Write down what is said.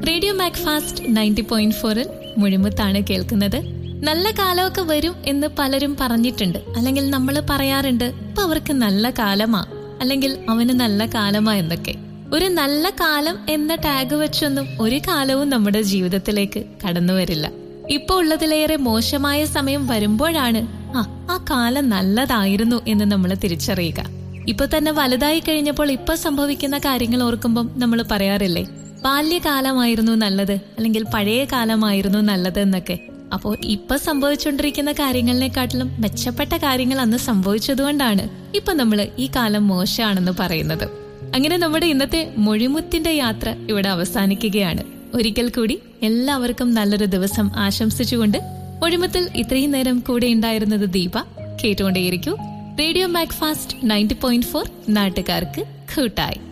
radio Macfast ninety point ഫോറിൽ മുഴിമുത്താണ് കേൾക്കുന്നത് നല്ല കാലമൊക്കെ വരും എന്ന് പലരും പറഞ്ഞിട്ടുണ്ട് അല്ലെങ്കിൽ നമ്മൾ പറയാറുണ്ട് ഇപ്പൊ അവർക്ക് നല്ല കാലമാ അല്ലെങ്കിൽ അവന് നല്ല കാലമാ എന്നൊക്കെ ഒരു നല്ല കാലം എന്ന ടാഗ് വെച്ചൊന്നും ഒരു കാലവും നമ്മുടെ ജീവിതത്തിലേക്ക് കടന്നു വരില്ല ഇപ്പൊ ഉള്ളതിലേറെ മോശമായ സമയം വരുമ്പോഴാണ് ആ ആ കാലം നല്ലതായിരുന്നു എന്ന് നമ്മൾ തിരിച്ചറിയുക ഇപ്പൊ തന്നെ വലുതായി കഴിഞ്ഞപ്പോൾ ഇപ്പൊ സംഭവിക്കുന്ന കാര്യങ്ങൾ ഓർക്കുമ്പം നമ്മൾ പറയാറില്ലേ ബാല്യകാലമായിരുന്നു നല്ലത് അല്ലെങ്കിൽ പഴയ കാലമായിരുന്നു നല്ലത് എന്നൊക്കെ അപ്പോ ഇപ്പൊ സംഭവിച്ചുകൊണ്ടിരിക്കുന്ന കാര്യങ്ങളിനെക്കാട്ടിലും മെച്ചപ്പെട്ട കാര്യങ്ങൾ അന്ന് സംഭവിച്ചതുകൊണ്ടാണ് ഇപ്പൊ നമ്മൾ ഈ കാലം മോശമാണെന്ന് പറയുന്നത് അങ്ങനെ നമ്മുടെ ഇന്നത്തെ മൊഴിമുത്തിന്റെ യാത്ര ഇവിടെ അവസാനിക്കുകയാണ് ഒരിക്കൽ കൂടി എല്ലാവർക്കും നല്ലൊരു ദിവസം ആശംസിച്ചുകൊണ്ട് ഒഴിമത്തിൽ ഇത്രയും നേരം കൂടെ ഉണ്ടായിരുന്നത് ദീപ കേട്ടുകൊണ്ടേയിരിക്കൂ radio Macfast ninety point four നാട്ടുകാർക്ക് കൂട്ടായി